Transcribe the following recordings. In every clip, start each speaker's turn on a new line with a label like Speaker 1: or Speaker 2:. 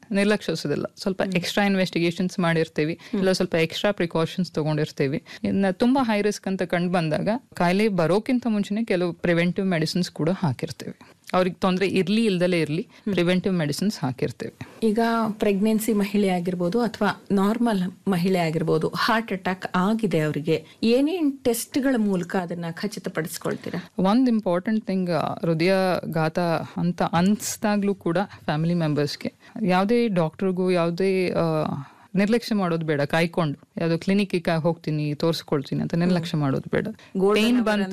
Speaker 1: ನಿರ್ಲಕ್ಷಿಸೋದಿಲ್ಲ ಸ್ವಲ್ಪ extra investigations ಮಾಡಿರ್ತೀವಿ ಇಲ್ಲ ಸ್ವಲ್ಪ ಎಕ್ಸ್ಟ್ರಾ ಪ್ರಿಕಾಷನ್ಸ್ ತಗೊಂಡಿರ್ತೀವಿ ಇನ್ನು ತುಂಬಾ ಹೈ ರಿಸ್ಕ್ ಅಂತ ಕಂಡು ಬಂದಾಗ ಕಾಯಿಲೆ ಬರೋಕ್ಕಿಂತ ಮುಂಚೆನೆ ಕೆಲವು ಪ್ರಿವೆಂಟಿವ್ ಮೆಡಿಸಿನ್ಸ್ ಕೂಡ ಹಾಕಿರ್ತೀವಿ ಅವ್ರಿಗೆ ತೊಂದರೆ ಇರ್ಲಿ ಇಲ್ದಲೇ ಇರ್ಲಿ ಪ್ರಿವೆಂಟಿವ್ ಮೆಡಿಸಿನ್ಸ್ ಹಾಕಿರ್ತೀವಿ
Speaker 2: ಈಗ ಪ್ರೆಗ್ನೆನ್ಸಿ ಮಹಿಳೆ ಆಗಿರ್ಬೋದು ಅಥವಾ ನಾರ್ಮಲ್ ಮಹಿಳೆ ಆಗಿರ್ಬೋದು ಹಾರ್ಟ್ ಅಟ್ಯಾಕ್ ಆಗಿದೆ ಅವರಿಗೆ ಏನೇನ್ ಟೆಸ್ಟ್ಗಳ ಮೂಲಕ ಅದನ್ನ ಖಚಿತಪಡಿಸ್ಕೊಳ್ತೀರಾ
Speaker 1: ಒಂದು ಇಂಪಾರ್ಟೆಂಟ್ ಥಿಂಗ್ ಹೃದಯಘಾತ ಅಂತ ಅನ್ಸ್ದಾಗ್ಲೂ ಕೂಡ ಫ್ಯಾಮಿಲಿ ಮೆಂಬರ್ಸ್ಗೆ ಯಾವುದೇ ಡಾಕ್ಟರ್ಗೂ ಯಾವುದೇ ಆ, ನಿರ್ಲಕ್ಷ್ಯ ಮಾಡೋದು ಬೇಡ ಕಾಯ್ಕೊಂಡು ಯಾವ್ದೋ ಕ್ಲಿನಿಕ್ ಹೋಗ್ತೀನಿ ತೋರಿಸ್ಕೊಳ್ತೀನಿ ಅಂತ ನಿರ್ಲಕ್ಷ್ಯ ಮಾಡೋದು ಬೇಡ ಪೇನ್ ಬಂತ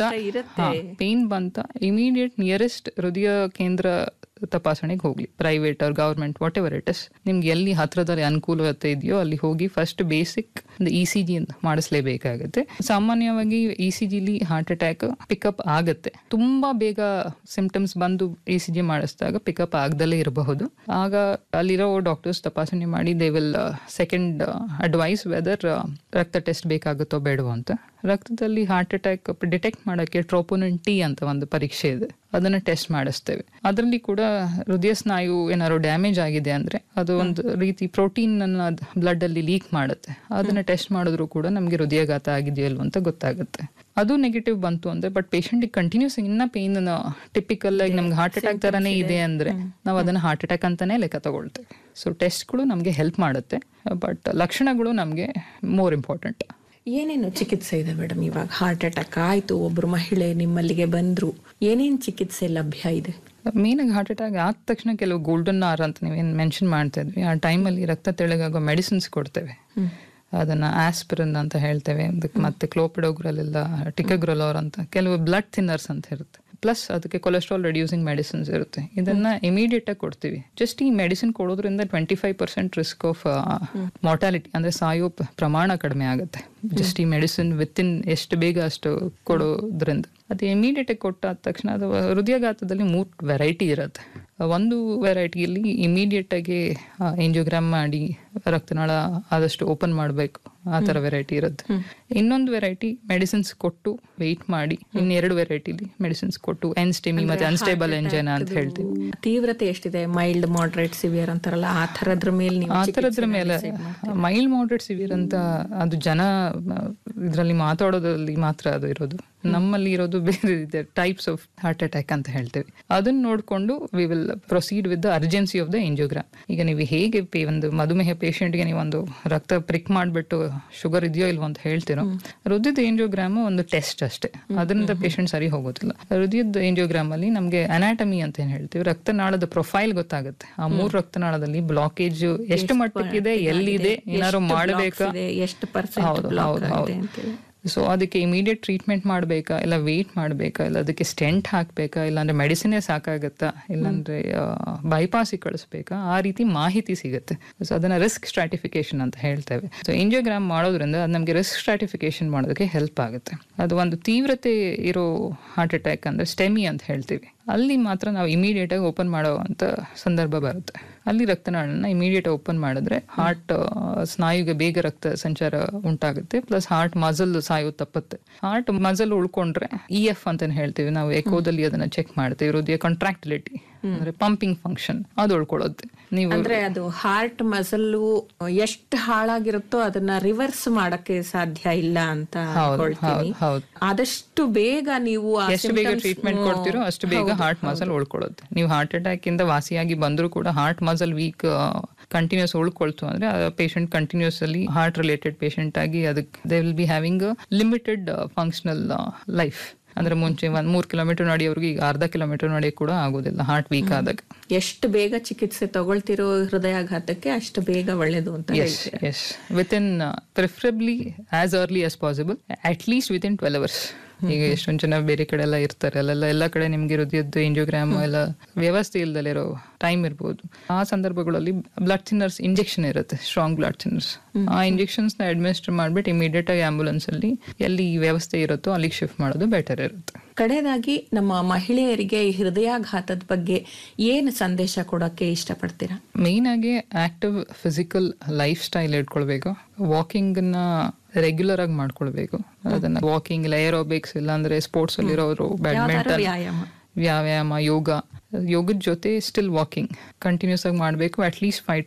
Speaker 1: ಪೇನ್ ಬಂತ ಇಮಿಡಿಯೇಟ್ ನಿಯರೆಸ್ಟ್ ಹೃದಯ ಕೇಂದ್ರ ತಪಾಸಣೆಗೆ ಹೋಗ್ಲಿ ಪ್ರೈವೇಟ್ ಅವ್ರ government whatever it is ನಿಮ್ಗೆ ಎಲ್ಲಿ ಹತ್ರದಲ್ಲಿ ಅನುಕೂಲತೆ ಇದೆಯೋ ಅಲ್ಲಿ ಹೋಗಿ first basic E C G ಮಾಡಿಸ್ಲೇಬೇಕಾಗುತ್ತೆ ಸಾಮಾನ್ಯವಾಗಿ ಇ ಸಿ ಜಿಲಿ ಹಾರ್ಟ್ ಅಟ್ಯಾಕ್ ಪಿಕಪ್ ಆಗುತ್ತೆ ತುಂಬಾ ಬೇಗ ಸಿಂಪ್ಟಮ್ಸ್ ಬಂದು ಇ ಸಿ ಜಿ ಮಾಡಿಸಿದಾಗ ಪಿಕಪ್ ಆಗದಲ್ಲೇ ಇರಬಹುದು ಆಗ ಅಲ್ಲಿರೋ ಡಾಕ್ಟರ್ಸ್ ತಪಾಸಣೆ ಮಾಡಿ they will second advise whether ರಕ್ತ ಟೆಸ್ಟ್ ಬೇಕಾಗುತ್ತೋ ಬೇಡವೋ ಅಂತ ರಕ್ತದಲ್ಲಿ ಹಾರ್ಟ್ ಅಟ್ಯಾಕ್ ಡಿಟೆಕ್ಟ್ ಮಾಡೋಕ್ಕೆ ಟ್ರೋಪೋನಿನ್ ಟಿ ಅಂತ ಒಂದು ಪರೀಕ್ಷೆ ಇದೆ ಅದನ್ನ ಟೆಸ್ಟ್ ಮಾಡಿಸ್ತೇವೆ ಅದರಲ್ಲಿ ಕೂಡ ಹೃದಯ ಸ್ನಾಯು ಏನಾದ್ರು ಡ್ಯಾಮೇಜ್ ಆಗಿದೆ ಅಂದ್ರೆ ಅದು ಒಂದು ರೀತಿ ಪ್ರೋಟೀನ್ ಅನ್ನ ಬ್ಲಡ್ ಅಲ್ಲಿ ಲೀಕ್ ಮಾಡುತ್ತೆ ಅದನ್ನ ಟೆಸ್ಟ್ ಮಾಡಿದ್ರು ಕೂಡ ನಮಗೆ ಹೃದಯಘಾತ ಆಗಿದೆಯಲ್ವ ಅಂತ ಗೊತ್ತಾಗುತ್ತೆ ಅದು ನೆಗೆಟಿವ್ ಬಂತು ಅಂದ್ರೆ ಬಟ್ ಪೇಷಂಟ್ ಕಂಟಿನ್ಯೂಸ್ ಇನ್ನ ಪೇನ್ ಟಿಪಿಕಲ್ ಆಗಿ ನಮ್ಗೆ ಹಾರ್ಟ್ ಅಟ್ಯಾಕ್ ತರನೇ ಇದೆ ಅಂದ್ರೆ ನಾವು ಅದನ್ನ ಹಾರ್ಟ್ ಅಟ್ಯಾಕ್ ಅಂತಾನೆ ಲೆಕ್ಕ ತಗೊಳ್ತೇವೆ ಸೊ ಟೆಸ್ಟ್ಗಳು ನಮಗೆ ಹೆಲ್ಪ್ ಮಾಡುತ್ತೆ ಬಟ್ ಲಕ್ಷಣಗಳು ನಮಗೆ ಮೋರ್ ಇಂಪಾರ್ಟೆಂಟ್
Speaker 2: ಏನೇನು ಚಿಕಿತ್ಸೆ ಇದೆ ಮೇಡಮ್ ಇವಾಗ ಹಾರ್ಟ್ ಅಟ್ಯಾಕ್ ಆಯ್ತು ಒಬ್ರು ಮಹಿಳೆ ನಿಮ್ಮಲ್ಲಿಗೆ ಬಂದ್ರು ಏನೇನ್ ಚಿಕಿತ್ಸೆ ಲಭ್ಯ ಇದೆ
Speaker 1: ಮೇನ್ ಆಗಿ ಹಾರ್ಟ್ ಅಟ್ಯಾಕ್ ಆದ ತಕ್ಷಣ ಕೆಲವು ಗೋಲ್ಡನ್ ಆರ್ ಅಂತ ನೀವೇನು ಮೆನ್ಷನ್ ಮಾಡ್ತಾ ಇದ್ವಿ ಆ ಟೈಮಲ್ಲಿ ರಕ್ತ ತೆಳಗಾಗೋ ಮೆಡಿಸಿನ್ಸ್ ಕೊಡ್ತೇವೆ ಅದನ್ನ ಆಸ್ಪಿರಿನ್ ಅಂತ ಹೇಳ್ತೇವೆ ಅದಕ್ಕೆ ಮತ್ತೆ ಕ್ಲೋಪಿಡೋಗ್ರಲೆಲ್ಲ ಟಿಕಗ್ರಲೋರ್ ಅಂತ ಕೆಲವು ಬ್ಲಡ್ ಥಿನ್ನರ್ಸ್ ಅಂತ ಇರುತ್ತೆ ಪ್ಲಸ್ ಅದಕ್ಕೆ ಕೊಲೆಸ್ಟ್ರಾಲ್ ರೆಡ್ಯೂಸಿಂಗ್ ಮೆಡಿಸಿನ್ಸ್ ಇರುತ್ತೆ ಇದನ್ನ ಇಮಿಡಿಯೇಟ್ ಆಗಿ ಕೊಡ್ತೀವಿ ಜಸ್ಟ್ ಈ ಮೆಡಿಸಿನ್ ಕೊಡೋದ್ರಿಂದ twenty five percent risk of mortality ಅಂದ್ರೆ ಸಾಯೋ ಪ- ಪ್ರಮಾಣ ಕಡಿಮೆ ಆಗುತ್ತೆ ಜಸ್ಟ್ ಈ ಮೆಡಿಸಿನ್ ವಿತಿನ್ ಎಷ್ಟು ಬೇಗ ಅಷ್ಟು ಕೊಡೋದ್ರಿಂದ ಅದು ಇಮಿಡಿಯೇಟ್ ಆಗಿ ಕೊಟ್ಟ ತಕ್ಷಣ ಅದು ಹೃದಯಘಾತದಲ್ಲಿ ಮೂರು ವೆರೈಟಿ ಇರುತ್ತೆ ಒಂದು ವೆರೈಟಿಯಲ್ಲಿ ಇಮಿಡಿಯೇಟ್ ಆಗಿ ಎಂಜಿಯೋಗ್ರಾಮ್ ಮಾಡಿ ರಕ್ತನಾಳ ಆದಷ್ಟು ಓಪನ್ ಮಾಡಬೇಕು ಆ ಥರ ವೆರೈಟಿ ಇರುತ್ತೆ ಇನ್ನೊಂದು ವೆರೈಟಿ ಮೆಡಿಸಿನ್ಸ್ ಕೊಟ್ಟು ವೆಯ್ಟ್ ಮಾಡಿ ಇನ್ನೆರಡು ವೆರೈಟಿಲಿ ಮೆಡಿಸಿನ್ಸ್ ಕೊಟ್ಟು ಎನ್ಸ್ಟೆಮಿ ಮತ್ತೆ ಅನ್ಸ್ಟೇಬಲ್ ಎಂಜೈನ ಅಂತ ಹೇಳ್ತೀವಿ
Speaker 2: ತೀವ್ರತೆ ಎಷ್ಟಿದೆ ಮೈಲ್ಡ್ ಮಾಡ್ರೇಟ್ ಸಿವಿಯರ್ ಅಂತಾರಲ್ಲ ಆ ಥರದ್ರ ಮೇಲೆ ನೀವು
Speaker 1: ಆ ಥರದ್ರ ಮೇಲೆ ಮೈಲ್ಡ್ ಮಾಡ್ರೇಟ್ ಸಿವಿಯರ್ ಅಂತ ಅದು ಜನ ಇದರಲ್ಲಿ ಮಾತಾಡೋದ್ರಲ್ಲಿ ಮಾತ್ರ ಅದು ಇರೋದು ನಮ್ಮಲ್ಲಿ ಇರೋದು ಬೇರೆ ಇದೆ ಟೈಪ್ಸ್ ಆಫ್ ಹಾರ್ಟ್ ಅಟ್ಯಾಕ್ ಅಂತ ಹೇಳ್ತೇವೆ ಅದನ್ನ ನೋಡಿಕೊಂಡು we will proceed with the urgency of the angiogram ಈಗ ನೀವು ಹೇಗೆ ಪೇ ಒಂದು ಮಧುಮೇಹ ಪೇಷಂಟ್ಗೆ ನೀವು ಒಂದು ರಕ್ತ ಪ್ರಿಕ್ ಮಾಡಿಬಿಟ್ಟು ಶುಗರ್ ಇದೆಯೋ ಇಲ್ವೋ ಅಂತ ಹೇಳ್ತೀರೋ ಹೃದಯದ ಎಂಜಿಯೋಗ್ರಾಮ್ ಒಂದು ಟೆಸ್ಟ್ ಅಷ್ಟೇ ಅದರಿಂದ ಪೇಷಂಟ್ ಸರಿ ಹೋಗೋದಿಲ್ಲ ಹೃದಯದ ಎಂಜಿಯೋಗ್ರಾಮ್ ಅಲ್ಲಿ ನಮಗೆ ಅನಾಟಮಿ ಅಂತ ಏನ್ ಹೇಳ್ತೀವಿ ರಕ್ತನಾಳದ ಪ್ರೊಫೈಲ್ ಗೊತ್ತಾಗುತ್ತೆ ಆ ಮೂರು ರಕ್ತನಾಳದಲ್ಲಿ ಬ್ಲಾಕೇಜ್ ಎಷ್ಟು ಮಟ್ಟಕ್ಕಿದೆ ಎಲ್ಲಿದೆ ಏನಾದ್ರು ಮಾಡಬೇಕಾ
Speaker 2: ಎಷ್ಟು ಪರ್ಸೆಂಟ್
Speaker 1: ಹೌದು ಹೌದು ಹೌದು ಸೊ ಅದಕ್ಕೆ ಇಮಿಡಿಯೇಟ್ ಟ್ರೀಟ್ಮೆಂಟ್ ಮಾಡಬೇಕಾ ಇಲ್ಲ ವೇಟ್ ಮಾಡಬೇಕಾ ಇಲ್ಲ ಅದಕ್ಕೆ ಸ್ಟೆಂಟ್ ಹಾಕ್ಬೇಕಾ ಇಲ್ಲಾಂದ್ರೆ ಮೆಡಿಸಿನೇ ಸಾಕಾಗತ್ತಾ ಇಲ್ಲಾಂದ್ರೆ ಬೈಪಾಸಿಗೆ ಕಳಿಸ್ಬೇಕಾ ಆ ರೀತಿ ಮಾಹಿತಿ ಸಿಗುತ್ತೆ ಸೊ ಅದನ್ನ ರಿಸ್ಕ್ ಸ್ಟ್ರಾಟಿಫಿಕೇಶನ್ ಅಂತ ಹೇಳ್ತೇವೆ ಸೊ ಎಂಜಿಯೋಗ್ರಾಮ್ ಮಾಡೋದ್ರಿಂದ ಅದು ನಮಗೆ ರಿಸ್ಕ್ ಸ್ಟ್ರಾಟಿಫಿಕೇಶನ್ ಮಾಡೋದಕ್ಕೆ ಹೆಲ್ಪ್ ಆಗುತ್ತೆ ಅದು ಒಂದು ತೀವ್ರತೆ ಇರೋ ಹಾರ್ಟ್ ಅಟ್ಯಾಕ್ ಅಂದ್ರೆ ಸ್ಟೆಮಿ ಅಂತ ಹೇಳ್ತೀವಿ ಅಲ್ಲಿ ಮಾತ್ರ ನಾವು ಇಮಿಡಿಯೇಟ್ ಆಗಿ ಓಪನ್ ಮಾಡೋ ಅಂತ ಸಂದರ್ಭ ಬರುತ್ತೆ ಅಲ್ಲಿ ರಕ್ತನಾಳನ್ನ ಇಮಿಡಿಯೇಟ್ ಓಪನ್ ಮಾಡಿದ್ರೆ ಹಾರ್ಟ್ ಸ್ನಾಯುಗೆ ಬೇಗ ರಕ್ತ ಸಂಚಾರ ಉಂಟಾಗುತ್ತೆ ಪ್ಲಸ್ ಹಾರ್ಟ್ ಮಜಲ್ ಸಾಯೋದು ತಪ್ಪುತ್ತೆ ಹಾರ್ಟ್ ಮಜಲ್ ಉಳ್ಕೊಂಡ್ರೆ ಇ ಎಫ್ ಅಂತ ಹೇಳ್ತೀವಿ ನಾವು ಎಕೋದಲ್ಲಿ ಅದನ್ನ ಚೆಕ್ ಮಾಡ್ತೀವಿ ಹೃದಯ ಕಾಂಟ್ರಾಕ್ಟಿಲಿಟಿ ಅಂದ್ರೆ ಪಂಪಿಂಗ್ ಫಂಕ್ಷನ್ ಅದು ಉಳ್ಕೊಳ್ಳುತ್ತೆ ನೀವು
Speaker 2: ಅಂದ್ರೆ ಅದು ಹಾರ್ಟ್ ಮಸಲ್ಲು ಎಷ್ಟು ಹಾಳಾಗಿರುತ್ತೋ ಅದನ್ನ ರಿವರ್ಸ್ ಮಾಡಕ್ಕೆ ಸಾಧ್ಯ ಇಲ್ಲ ಅಂತ ಅನ್ಕೊಳ್ತೀನಿ
Speaker 1: ಹೌದು
Speaker 2: ಆದಷ್ಟು ಬೇಗ ನೀವು ಆ
Speaker 1: ಎಷ್ಟು ಬೇಗ
Speaker 2: symptoms-
Speaker 1: ಟ್ರೀಟ್ಮೆಂಟ್ ಕೊಡ್ತೀರೋ ಅಷ್ಟು ಬೇಗ ಹಾರ್ಟ್ ಮಸಲ್ ಉಳ್ಕೊಳ್ಳುತ್ತೆ ನೀವು ಹಾರ್ಟ್ ಅಟ್ಯಾಕ್ ಇಂದ ವಾಸಿಯಾಗಿ ಬಂದರೂ ಕೂಡ ಹಾರ್ಟ್ ಮಸಲ್ ವೀಕ್ ಕಂಟಿನ್ಯೂಸ್ ಉಳ್ಕೊಳ್ತು ಅಂದ್ರೆ ಪೇಷಂಟ್ ಕಂಟಿನ್ಯೂಸ್ ಅಲ್ಲಿ ಹಾರ್ಟ್ ರಿಲೇಟೆಡ್ ಪೇಷಂಟ್ ಆಗಿ ಅದಕ್ಕೆ they will be having limited functional life ಅಂದ್ರೆ ಮುಂಚೆ ಒಂದ್ ಮೂರ್ ಕಿಲೋಮೀಟರ್ ನಡೆಯೋರ್ಗೆ ಈಗ ಅರ್ಧ ಕಿಲೋಮೀಟರ್ ನಡೆಯಕ್ ಕೂಡ ಆಗೋದಿಲ್ಲ ಹಾರ್ಟ್ ವೀಕ್ ಆದಾಗ
Speaker 2: ಎಷ್ಟು ಬೇಗ ಚಿಕಿತ್ಸೆ ತಗೊಳ್ತಿರೋ ಹೃದಯಾಘಾತಕ್ಕೆ ಅಷ್ಟು ಬೇಗ ಒಳ್ಳೇದು ಅಂತ
Speaker 1: as as within preferably as early as possible at least within twelve hours ಈಗ ಎಷ್ಟೊಂದು ಜನ ಬೇರೆ ಕಡೆ ಎಲ್ಲ ಇರ್ತಾರೆ ಅಲ್ಲೆಲ್ಲ ಎಲ್ಲ ಕಡೆ ನಿಮ್ಗೆ ಹೃದಯದ್ದು ಎಂಜಿಯೋಗ್ರಾಮ್ ಎಲ್ಲ ವ್ಯವಸ್ಥೆ ಇಲ್ದಲಿರೋ ಟೈಮ್ ಇರ್ಬೋದು ಆ ಸಂದರ್ಭಗಳಲ್ಲಿ ಬ್ಲಡ್ ಥಿನ್ನರ್ಸ್ ಇಂಜೆಕ್ಷನ್ ಇರುತ್ತೆ ಸ್ಟ್ರಾಂಗ್ ಬ್ಲಡ್ ಥಿನ್ನರ್ಸ್ ಆ ಇಂಜೆಕ್ಷನ್ಸ್ ನ ಅಡ್ಮಿನಿಸ್ಟರ್ ಮಾಡ್ಬಿಟ್ಟು ಇಮಿಡಿಯೇಟ್ ಆಗಿ ಆಂಬುಲೆನ್ಸ್ ಅಲ್ಲಿ ಎಲ್ಲಿ ಈ ವ್ಯವಸ್ಥೆ ಇರುತ್ತೋ ಅಲ್ಲಿಗೆ ಶಿಫ್ಟ್ ಮಾಡೋದು ಬೆಟರ್ ಇರುತ್ತೆ
Speaker 2: ಕಡೆಯದಾಗಿ ನಮ್ಮ ಮಹಿಳೆಯರಿಗೆ ಈ ಹೃದಯಾಘಾತದ ಬಗ್ಗೆ ಏನು ಸಂದೇಶ ಕೊಡಕ್ಕೆ ಇಷ್ಟಪಡ್ತೀರಾ
Speaker 1: ಮೇನ್ ಆಗಿ ಆಕ್ಟಿವ್ ಫಿಸಿಕಲ್ ಲೈಫ್ ಸ್ಟೈಲ್ ಇಟ್ಕೊಳ್ಬೇಕು ವಾಕಿಂಗ್ ನ ರೆಗ್ಯುಲರ್ ಆಗಿ ಮಾಡ್ಕೊಳ್ಬೇಕು ಅದನ್ನ ವಾಕಿಂಗ್ ಇಲ್ಲ ಏರೋಬಿಕ್ಸ್ ಇಲ್ಲಾಂದ್ರೆ ಸ್ಪೋರ್ಟ್ಸ್ ಅಲ್ಲಿ ಇರೋರು ಬ್ಯಾಡ್ಮಿಂಟನ್
Speaker 2: ವ್ಯಾಯಾಮ
Speaker 1: ವ್ಯಾಯಾಮ ಯೋಗ ಯೋಗದ ಜೊತೆ ಸ್ಟಿಲ್ ವಾಕಿಂಗ್ ಕಂಟಿನ್ಯೂಸ್ ಆಗಿ ಮಾಡಬೇಕು ಅಟ್ ಲೀಸ್ಟ್ ಫೈವ್